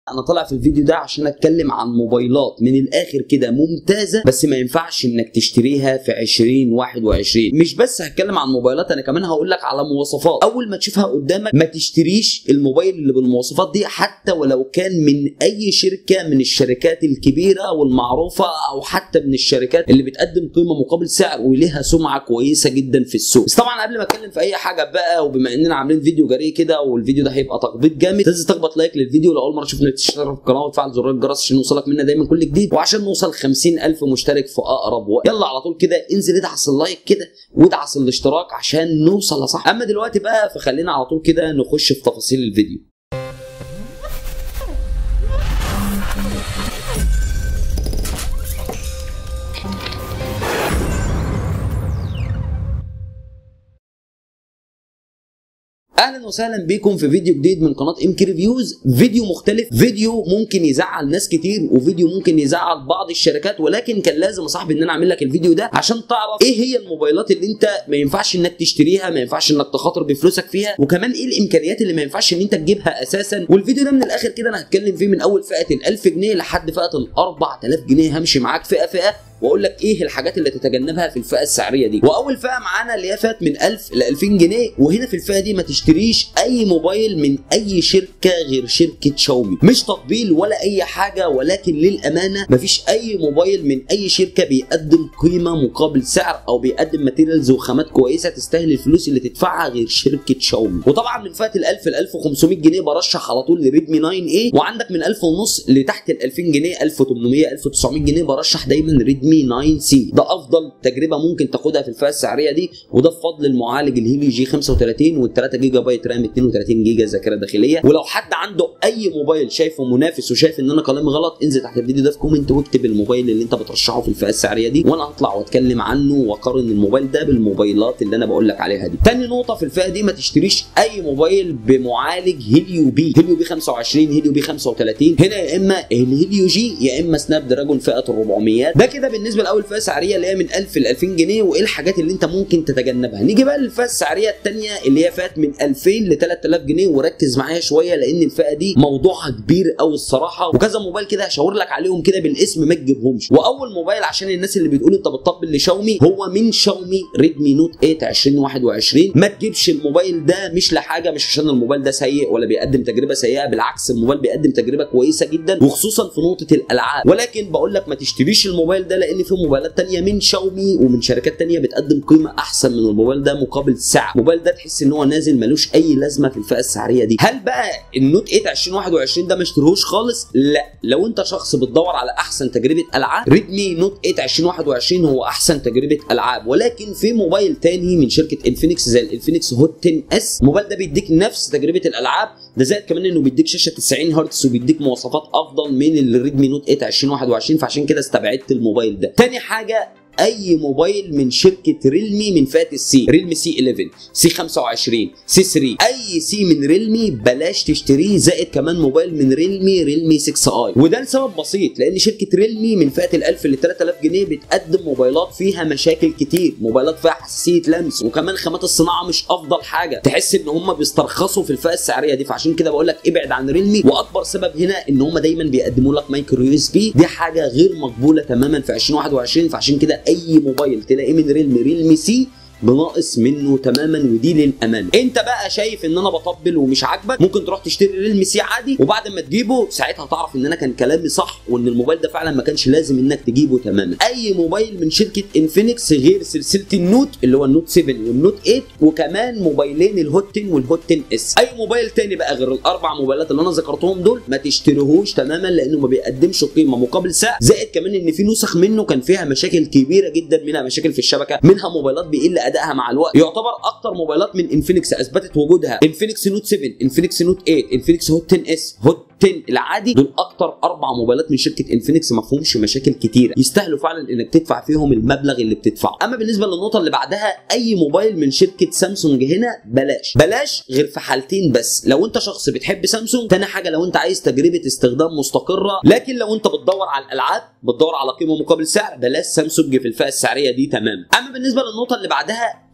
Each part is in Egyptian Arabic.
انا طالع في الفيديو ده عشان اتكلم عن موبايلات من الاخر كده ممتازه بس ما ينفعش انك تشتريها في 2021 مش بس هتكلم عن موبايلات انا كمان هقول لك على مواصفات اول ما تشوفها قدامك ما تشتريش الموبايل اللي بالمواصفات دي حتى ولو كان من اي شركه من الشركات الكبيره والمعروفه او حتى من الشركات اللي بتقدم قيمه مقابل سعر وليها سمعه كويسه جدا في السوق بس طبعا قبل ما اتكلم في اي حاجه بقى وبما اننا عاملين فيديو جريء كده والفيديو ده هيبقى تخبيط جامد تنزل تخبط لايك للفيديو لو اول مره تشوفنا تشترك في القناه وتفعل زرار الجرس عشان يوصلك منا دايما كل جديد وعشان نوصل 50000 مشترك في اقرب وقت يلا على طول كده انزل ادعس اللايك كده وادعس الاشتراك عشان نوصل لصح اما دلوقتي بقى فخلينا على طول كده نخش في تفاصيل الفيديو اهلا وسهلا بكم في فيديو جديد من قناه ام كي ريفيوز فيديو مختلف فيديو ممكن يزعل ناس كتير وفيديو ممكن يزعل بعض الشركات ولكن كان لازم يا صاحبي ان انا اعمل لك الفيديو ده عشان تعرف ايه هي الموبايلات اللي انت ما ينفعش انك تشتريها ما ينفعش انك تخاطر بفلوسك فيها وكمان ايه الامكانيات اللي ما ينفعش ان انت تجيبها اساسا والفيديو ده من الاخر كده انا هتكلم فيه من اول فئه ال 1000 جنيه لحد فئه ال 4000 جنيه همشي معاك فئه فئه واقول لك ايه الحاجات اللي تتجنبها في الفئه السعريه دي واول فئه معانا اللي هي فئه من 1000 ل 2000 جنيه وهنا في الفئه دي ما تشتريش اي موبايل من اي شركه غير شركه شاومي مش تطبيل ولا اي حاجه ولكن للامانه مفيش اي موبايل من اي شركه بيقدم قيمه مقابل سعر او بيقدم ماتيريالز وخامات كويسه تستاهل الفلوس اللي تدفعها غير شركه شاومي وطبعا من فئه ال 1000 ل 1500 جنيه برشح على طول لريدمي 9 a وعندك من 1000 ونص لتحت ال 2000 جنيه 1800 1900 جنيه برشح دايما ريدمي ريدمي 9 سي ده افضل تجربه ممكن تاخدها في الفئه السعريه دي وده بفضل المعالج الهيليو جي 35 وال3 جيجا بايت رام 32 جيجا ذاكره داخليه ولو حد عنده اي موبايل شايفه منافس وشايف ان انا كلامي غلط انزل تحت الفيديو ده في كومنت واكتب الموبايل اللي انت بترشحه في الفئه السعريه دي وانا هطلع واتكلم عنه واقارن الموبايل ده بالموبايلات اللي انا بقول لك عليها دي تاني نقطه في الفئه دي ما تشتريش اي موبايل بمعالج هيليو بي هيليو بي 25 هيليو بي 35 هنا يا اما الهيليو جي يا اما سناب دراجون فئه ال 400 ده كده بالنسبه لاول فئه سعريه اللي هي من 1000 ل 2000 جنيه وايه الحاجات اللي انت ممكن تتجنبها نيجي بقى للفئه السعريه الثانيه اللي هي فئه من 2000 ل 3000 جنيه وركز معايا شويه لان الفئه دي موضوعها كبير قوي الصراحه وكذا موبايل كده هشاور لك عليهم كده بالاسم ما تجيبهمش واول موبايل عشان الناس اللي بتقول انت بتطبل لشاومي هو من شاومي ريدمي نوت 8 2021 ما تجيبش الموبايل ده مش لحاجه مش عشان الموبايل ده سيء ولا بيقدم تجربه سيئه بالعكس الموبايل بيقدم تجربه كويسه جدا وخصوصا في نقطه الالعاب ولكن بقول لك ما تشتريش الموبايل ده لان في موبايلات تانية من شاومي ومن شركات تانية بتقدم قيمه احسن من الموبايل ده مقابل سعر الموبايل ده تحس ان هو نازل ملوش اي لازمه في الفئه السعريه دي هل بقى النوت 8 2021 ده ما اشتريهوش خالص لا لو انت شخص بتدور على احسن تجربه العاب ريدمي نوت 8 2021 هو احسن تجربه العاب ولكن في موبايل تاني من شركه انفينكس زي الانفينكس هوت 10 اس الموبايل ده بيديك نفس تجربه الالعاب ده زائد كمان انه بيديك شاشه 90 هرتز وبيديك مواصفات افضل من الريدمي نوت 8 2021 فعشان كده استبعدت الموبايل ده تاني حاجه اي موبايل من شركه ريلمي من فئه السي ريلمي سي 11 سي 25 سي 3 اي سي من ريلمي بلاش تشتريه زائد كمان موبايل من ريلمي ريلمي 6 اي وده لسبب بسيط لان شركه ريلمي من فئه ال 1000 ل 3000 جنيه بتقدم موبايلات فيها مشاكل كتير موبايلات فيها حساسيه لمس وكمان خامات الصناعه مش افضل حاجه تحس ان هم بيسترخصوا في الفئه السعريه دي فعشان كده بقول لك ابعد عن ريلمي واكبر سبب هنا ان هم دايما بيقدموا لك مايكرو يو اس بي دي حاجه غير مقبوله تماما في 2021 فعشان كده اي موبايل تلاقيه من ريلمي ريلمي سي بناقص منه تماما ودي للامان انت بقى شايف ان انا بطبل ومش عاجبك ممكن تروح تشتري ريلمي سي عادي وبعد ما تجيبه ساعتها تعرف ان انا كان كلامي صح وان الموبايل ده فعلا ما كانش لازم انك تجيبه تماما اي موبايل من شركه انفينكس غير سلسله النوت اللي هو النوت 7 والنوت 8 وكمان موبايلين الهوت 10 والهوت 10 اس اي موبايل تاني بقى غير الاربع موبايلات اللي انا ذكرتهم دول ما تشتريهوش تماما لانه ما بيقدمش قيمه مقابل سعر زائد كمان ان في نسخ منه كان فيها مشاكل كبيره جدا منها مشاكل في الشبكه منها موبايلات بيقل ادائها مع الوقت يعتبر اكتر موبايلات من انفينكس اثبتت وجودها انفينكس نوت 7 انفينكس نوت 8 انفينكس هوت 10 اس هوت 10 العادي دول اكتر اربع موبايلات من شركه انفينكس ما فيهمش مشاكل كتيره يستاهلوا فعلا انك تدفع فيهم المبلغ اللي بتدفعه اما بالنسبه للنقطه اللي بعدها اي موبايل من شركه سامسونج هنا بلاش بلاش غير في حالتين بس لو انت شخص بتحب سامسونج تاني حاجه لو انت عايز تجربه استخدام مستقره لكن لو انت بتدور على الالعاب بتدور على قيمه مقابل سعر بلاش سامسونج في الفئه السعريه دي تماما اما بالنسبه للنقطه اللي بعدها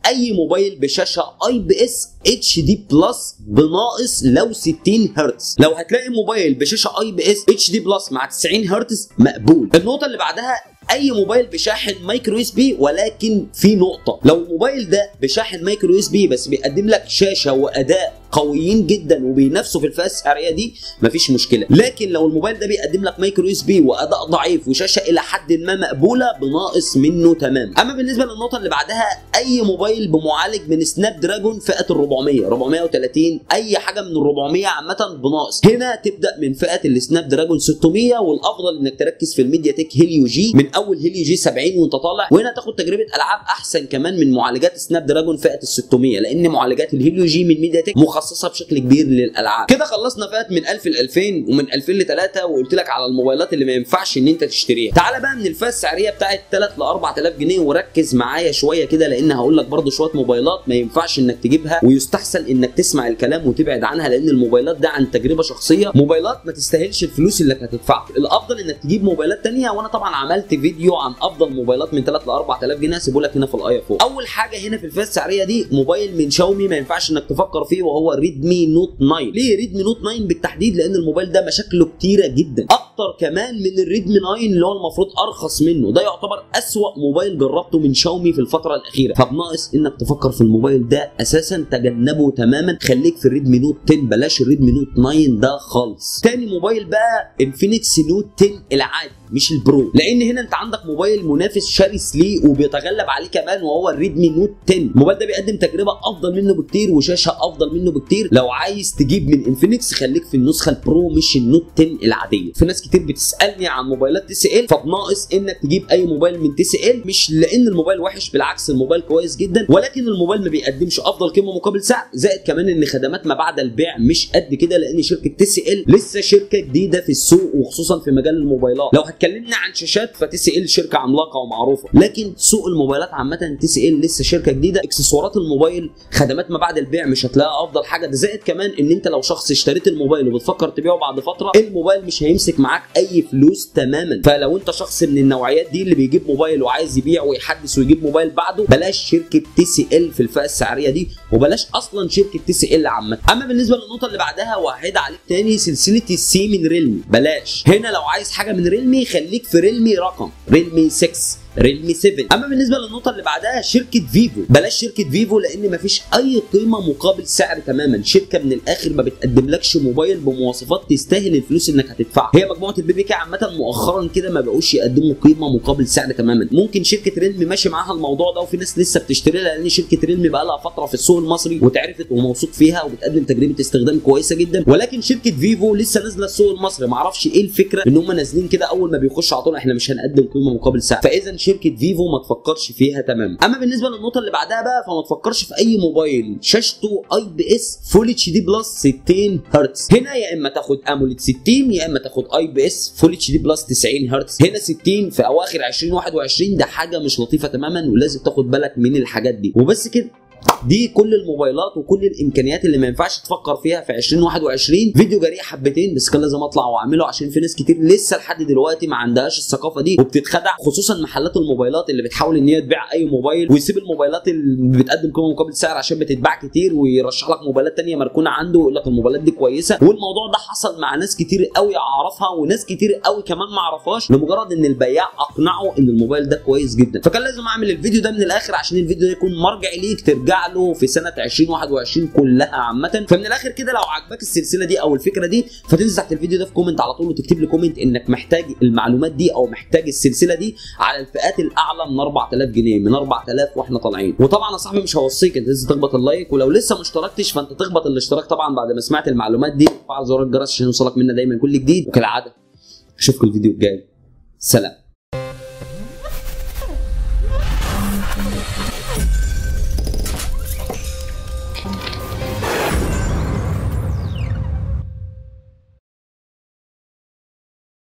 اي موبايل بشاشه اي بي اس اتش دي بلس بناقص لو 60 هرتز لو هتلاقي موبايل بشاشه اي بي اس اتش دي بلس مع 90 هرتز مقبول النقطه اللي بعدها اي موبايل بشاحن مايكرو اس بي ولكن في نقطه لو الموبايل ده بشاحن مايكرو اس بي بس بيقدم لك شاشه واداء قويين جدا وبينافسوا في الفئه السعريه دي مفيش مشكله لكن لو الموبايل ده بيقدم لك مايكرو اس بي واداء ضعيف وشاشه الى حد ما مقبوله بناقص منه تمام اما بالنسبه للنقطه اللي بعدها اي موبايل بمعالج من سناب دراجون فئه ال 400 430 اي حاجه من ال 400 عامه بناقص هنا تبدا من فئه السناب دراجون 600 والافضل انك تركز في الميديا تك هيليو جي من اول هيليو جي 70 وانت طالع وهنا تاخد تجربه العاب احسن كمان من معالجات سناب دراجون فئه ال 600 لان معالجات الهيليو جي من ميديا تك مخصصه بشكل كبير للالعاب كده خلصنا فئه من 1000 ل 2000 ومن 2000 ل 3 وقلت لك على الموبايلات اللي ما ينفعش ان انت تشتريها تعالى بقى من الفئه السعريه بتاعت 3 ل 4000 جنيه وركز معايا شويه كده لان هقول لك برده شويه موبايلات ما ينفعش انك تجيبها ويستحسن انك تسمع الكلام وتبعد عنها لان الموبايلات ده عن تجربه شخصيه موبايلات ما تستاهلش الفلوس اللي هتدفعها الافضل انك تجيب موبايلات تانية وانا طبعا عملت فيديو عن افضل موبايلات من 3 ل 4000 جنيه هسيبه لك هنا في الاي فوق اول حاجه هنا في الفئه السعريه دي موبايل من شاومي ما ينفعش انك تفكر فيه وهو ريدمي نوت 9 ليه ريدمي نوت 9 بالتحديد لان الموبايل ده مشاكله كتيره جدا اكتر كمان من الريدمي 9 اللي هو المفروض ارخص منه ده يعتبر اسوا موبايل جربته من شاومي في الفتره الاخيره فبناقص انك تفكر في الموبايل ده اساسا تجنبه تماما خليك في الريدمي نوت 10 بلاش الريدمي نوت 9 ده خالص تاني موبايل بقى انفينكس نوت 10 العادي مش البرو لان هنا انت عندك موبايل منافس شرس ليه وبيتغلب عليه كمان وهو الريدمي نوت 10 الموبايل ده بيقدم تجربه افضل منه بكتير وشاشه افضل منه بكتير لو عايز تجيب من انفينكس خليك في النسخه البرو مش النوت 10 العاديه في ناس كتير بتسالني عن موبايلات تي سي ال فبناقص انك تجيب اي موبايل من تي سي ال مش لان الموبايل وحش بالعكس الموبايل كويس جدا ولكن الموبايل ما بيقدمش افضل قيمه مقابل سعر زائد كمان ان خدمات ما بعد البيع مش قد كده لان شركه تي سي ال لسه شركه جديده في السوق وخصوصا في مجال الموبايلات لو هتكلمنا عن شاشات فتي سي ال شركه عملاقه ومعروفه لكن سوق الموبايلات عامه تي سي ال لسه شركه جديده اكسسوارات الموبايل خدمات ما بعد البيع مش هتلاقيها افضل حاجه ده زائد كمان ان انت لو شخص اشتريت الموبايل وبتفكر تبيعه بعد فتره الموبايل مش هيمسك معاك اي فلوس تماما فلو انت شخص من النوعيات دي اللي بيجيب موبايل وعايز يبيع ويحدث ويجيب موبايل بعده بلاش شركه تي سي ال في الفئه السعريه دي وبلاش اصلا شركه تي سي ال عامه اما بالنسبه للنقطه اللي بعدها وهعيد عليك تاني سلسله السي من ريلمي بلاش هنا لو عايز حاجه من ريلمي خليك في ريلمي رقم ريلمي 6 ريلمي 7 اما بالنسبه للنقطه اللي بعدها شركه فيفو بلاش شركه فيفو لان مفيش اي قيمه مقابل سعر تماما شركه من الاخر ما بتقدملكش موبايل بمواصفات تستاهل الفلوس انك هتدفعها هي مجموعه البي بي كي عامه مؤخرا كده ما بقوش يقدموا قيمه مقابل سعر تماما ممكن شركه ريلمي ماشي معاها الموضوع ده وفي ناس لسه بتشتري لها لان شركه ريلمي بقى لها فتره في السوق المصري وتعرفت وموثوق فيها وبتقدم تجربه استخدام كويسه جدا ولكن شركه فيفو لسه نازله السوق المصري ما اعرفش ايه الفكره ان هم نازلين كده اول ما بيخشوا على طول احنا مش هنقدم قيمه مقابل سعر فاذا شركه فيفو ما تفكرش فيها تماما اما بالنسبه للنقطه اللي بعدها بقى فما تفكرش في اي موبايل شاشته اي بي اس فول اتش دي بلس 60 هرتز هنا يا اما تاخد اموليد 60 يا اما تاخد اي بي اس فول اتش دي بلس 90 هرتز هنا 60 في اواخر 2021 ده حاجه مش لطيفه تماما ولازم تاخد بالك من الحاجات دي وبس كده دي كل الموبايلات وكل الامكانيات اللي ما ينفعش تفكر فيها في 2021 فيديو جريء حبتين بس كان لازم اطلع واعمله عشان في ناس كتير لسه لحد دلوقتي ما عندهاش الثقافه دي وبتتخدع خصوصا محلات الموبايلات اللي بتحاول ان هي تبيع اي موبايل ويسيب الموبايلات اللي بتقدم قيمه مقابل سعر عشان بتتباع كتير ويرشح لك موبايلات تانية مركونه عنده ويقول لك الموبايلات دي كويسه والموضوع ده حصل مع ناس كتير قوي اعرفها وناس كتير قوي كمان ما اعرفهاش لمجرد ان البياع اقنعه ان الموبايل ده كويس جدا فكان لازم اعمل الفيديو ده من الاخر عشان الفيديو ده يكون مرجع ليك ترجع له في سنه 2021 كلها عامه فمن الاخر كده لو عجبك السلسله دي او الفكره دي فتنزل تحت الفيديو ده في كومنت على طول وتكتب لي كومنت انك محتاج المعلومات دي او محتاج السلسله دي على الفئات الاعلى من 4000 جنيه من 4000 واحنا طالعين وطبعا يا صاحبي مش هوصيك انت لازم تخبط اللايك ولو لسه ما اشتركتش فانت تخبط الاشتراك طبعا بعد ما سمعت المعلومات دي وفعل زر الجرس عشان يوصلك منا دايما كل جديد وكالعاده اشوفكم الفيديو الجاي سلام